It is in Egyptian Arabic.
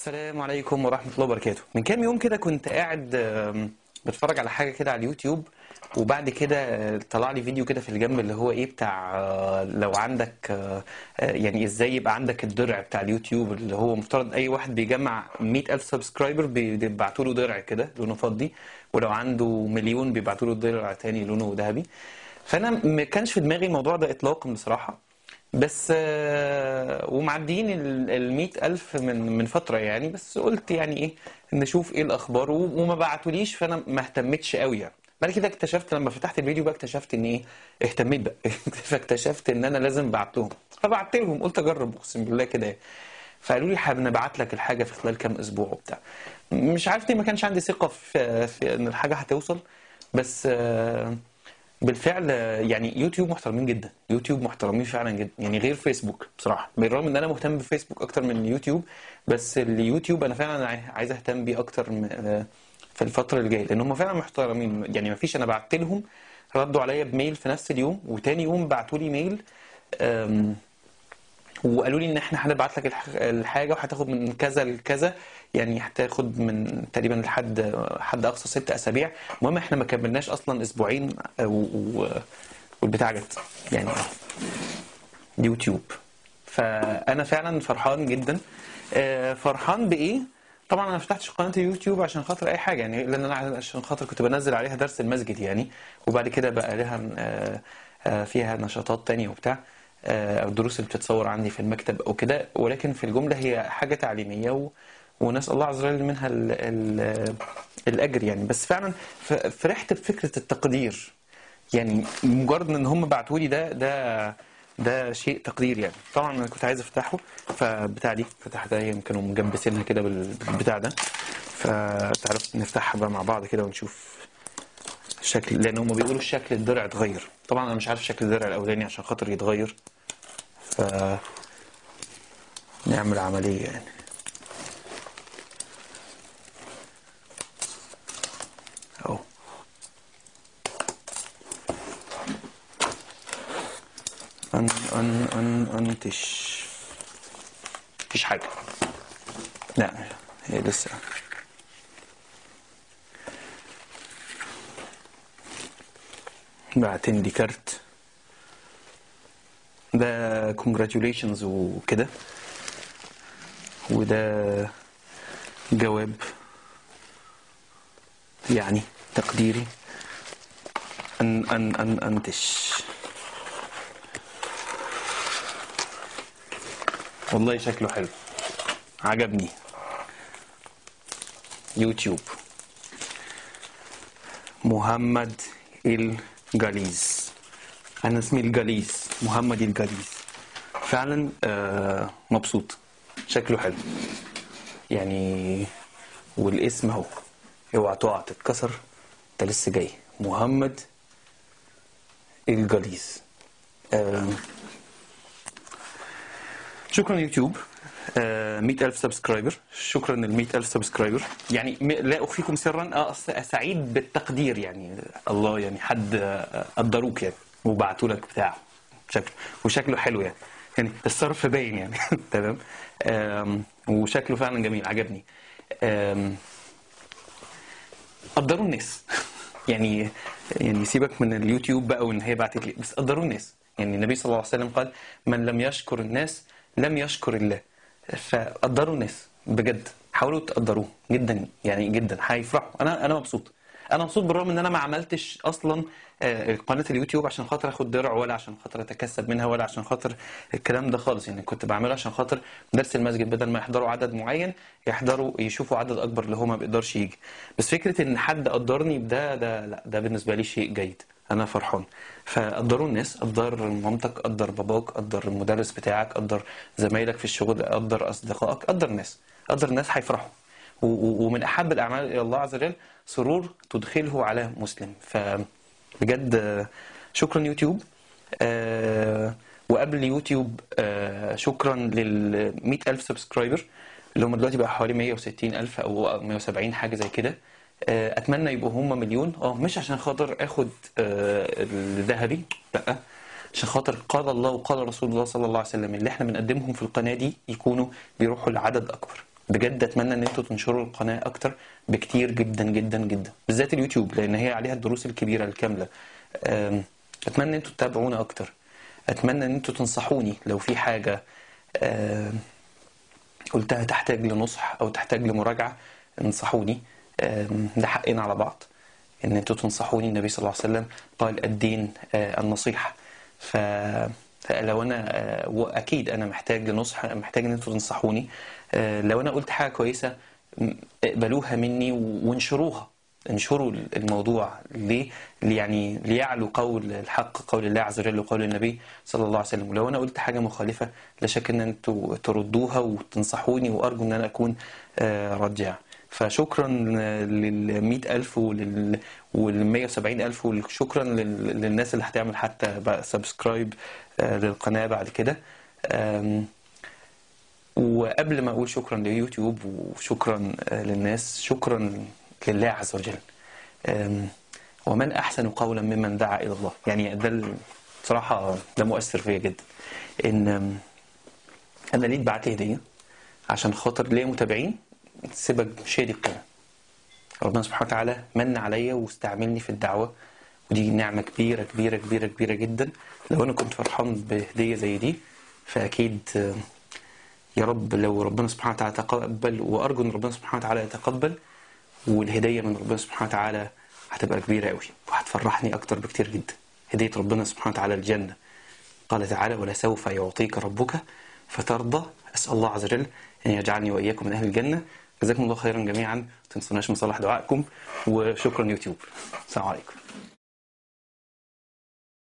السلام عليكم ورحمة الله وبركاته من كام يوم كده كنت قاعد آم، بتفرج على حاجة كده على اليوتيوب وبعد كده آه، طلع لي فيديو كده في الجنب اللي هو ايه بتاع آه، لو عندك آه، آه، يعني ازاي يبقى عندك الدرع بتاع اليوتيوب اللي هو مفترض اي واحد بيجمع 100 ألف سبسكرايبر بيبعتوا له درع كده لونه فضي ولو عنده مليون بيبعتوا له درع تاني لونه ذهبي فانا ما كانش في دماغي الموضوع ده اطلاقا بصراحة بس آه، ومعديين ال 100 ألف من من فترة يعني بس قلت يعني إيه نشوف إيه الأخبار و- وما بعتوليش فأنا ما اهتمتش قوي يعني بعد كده اكتشفت لما فتحت الفيديو بقى اكتشفت إن إيه اهتميت بقى فاكتشفت إن أنا لازم بعت لهم فبعت لهم قلت أجرب أقسم بالله كده يعني. فقالوا لي هنبعت لك الحاجة في خلال كام أسبوع وبتاع مش عارف ليه ما كانش عندي ثقة في, في إن الحاجة هتوصل بس آه، بالفعل آه، يعني يوتيوب محترمين جدا يوتيوب محترمين فعلا جدا يعني غير فيسبوك بصراحه بالرغم ان انا مهتم بفيسبوك اكتر من اليوتيوب بس اليوتيوب انا فعلا عاي- عايز اهتم بيه اكتر م- آه، في الفتره اللي جايه لان هم فعلا محترمين يعني ما فيش انا بعت لهم ردوا عليا بميل في نفس اليوم وتاني يوم بعتوا لي ميل آم، وقالوا لي ان احنا هنبعت لك الح- الحاجه وهتاخد من كذا لكذا يعني هتاخد من تقريبا لحد حد اقصى ست اسابيع المهم احنا ما كملناش اصلا اسبوعين و- و- والبتاع جت يعني يوتيوب فانا فعلا فرحان جدا آه، فرحان بايه طبعا انا ما فتحتش قناه اليوتيوب عشان خاطر اي حاجه يعني لان انا عشان خاطر كنت بنزل عليها درس المسجد يعني وبعد كده بقى لها آه، آه، فيها نشاطات تانية وبتاع آه، او الدروس اللي بتتصور عندي في المكتب او كده ولكن في الجمله هي حاجه تعليميه و... ونسال الله عز وجل منها ال... ال... الاجر يعني بس فعلا ف- فرحت بفكره التقدير يعني مجرد ان هم بعتوا لي ده ده ده شيء تقدير يعني طبعا انا كنت عايز افتحه فبتاع دي فتحتها هي كانوا مجبسينها كده بال- بالبتاع ده فتعرف نفتحها بقى مع بعض كده ونشوف شكل لان هم بيقولوا شكل الدرع اتغير طبعا انا مش عارف شكل الدرع الاولاني عشان خاطر يتغير ف نعمل عمليه يعني اهو أن أن أن أنتش مفيش حاجة لا هي لسه بعتين لي كارت ده congratulations وكده وده جواب يعني تقديري أن أن أن أنتش والله شكله حلو عجبني يوتيوب محمد الجليز انا اسمي الجليز محمد الجليز فعلا آه مبسوط شكله حلو يعني والاسم اهو اوعى تقع تتكسر انت لسه جاي محمد الجليز آه شكرا يوتيوب آه، 100000 سبسكرايبر شكرا لل 100000 سبسكرايبر يعني م- لا اخفيكم سرا آه، أص- سعيد بالتقدير يعني الله يعني حد آه، قدروك يعني وبعتوا لك بتاع شكله وشكله حلو يعني يعني الصرف باين يعني تمام آم، وشكله فعلا جميل عجبني آم، قدروا الناس يعني يعني سيبك من اليوتيوب بقى وان هي بعتت لي بس قدروا الناس يعني النبي صلى الله عليه وسلم قال من لم يشكر الناس لم يشكر الله فقدروا الناس بجد حاولوا تقدروه جدا يعني جدا هيفرحوا انا انا مبسوط انا مبسوط بالرغم ان انا ما عملتش اصلا آه، قناه اليوتيوب عشان خاطر اخد درع ولا عشان خاطر اتكسب منها ولا عشان خاطر الكلام ده خالص يعني كنت بعمله عشان خاطر درس المسجد بدل ما يحضروا عدد معين يحضروا يشوفوا عدد اكبر اللي هو ما بيقدرش يجي بس فكره ان حد قدرني بده ده لا ده بالنسبه لي شيء جيد انا فرحان فقدروا الناس قدر مامتك قدر باباك قدر المدرس بتاعك قدر زمايلك في الشغل قدر اصدقائك قدر الناس قدر الناس هيفرحوا و- و- ومن احب الاعمال الى الله عز وجل سرور تدخله على مسلم فبجد آه، شكرا يوتيوب آه، وقبل يوتيوب آه، شكرا لل 100000 سبسكرايبر اللي هم دلوقتي بقى حوالي 160 ألف أو 170 حاجة زي كده آه، أتمنى يبقوا هم مليون اه مش عشان خاطر آخد آه، الذهبي لأ عشان خاطر قال الله وقال رسول الله صلى الله عليه وسلم اللي احنا بنقدمهم في القناة دي يكونوا بيروحوا لعدد أكبر بجد اتمنى ان انتوا تنشروا القناه اكتر بكتير جدا جدا جدا بالذات اليوتيوب لان هي عليها الدروس الكبيره الكامله أم، اتمنى ان انتوا تتابعونا اكتر اتمنى ان انتوا تنصحوني لو في حاجه أم، قلتها تحتاج لنصح او تحتاج لمراجعه انصحوني أم، ده حقنا على بعض ان انتوا تنصحوني النبي صلى الله عليه وسلم قال الدين آه، النصيحه ف لو انا آه، واكيد انا محتاج لنصح محتاج ان انتوا تنصحوني آه، لو انا قلت حاجه كويسه م- اقبلوها مني وانشروها انشروا الموضوع ليه يعني ليعلو قول الحق قول الله عز وجل وقول النبي صلى الله عليه وسلم ولو انا قلت حاجه مخالفه لا شك ان انتوا تردوها وتنصحوني وارجو ان انا اكون آه، رجع فشكرا لل 100000 ولل وال 170000 وشكرا لل- للناس اللي هتعمل حتى بقى سبسكرايب آه، للقناه بعد كده آم، وقبل ما اقول شكرا ليوتيوب وشكرا آه، للناس شكرا لله عز وجل آم، ومن احسن قولا ممن دعا الى الله يعني ده ال- بصراحه ده مؤثر فيا جدا ان آم، انا ليه بعت لي هديه عشان خاطر ليا متابعين سيبك مش هي دي القيمه ربنا سبحانه وتعالى من عليا واستعملني في الدعوه ودي نعمه كبيره كبيره كبيره كبيره جدا لو انا كنت فرحان بهديه زي دي فاكيد آه، يا رب لو ربنا سبحانه وتعالى تقبل وارجو ان ربنا سبحانه وتعالى يتقبل والهديه من ربنا سبحانه وتعالى هتبقى كبيره قوي وهتفرحني اكتر بكتير جدا هديه ربنا سبحانه وتعالى الجنه قال تعالى ولسوف يعطيك ربك فترضى اسال الله عز وجل ان يجعلني واياكم من اهل الجنه جزاكم الله خيرا جميعا ما تنسوناش من صلاح دعائكم وشكرا يوتيوب السلام عليكم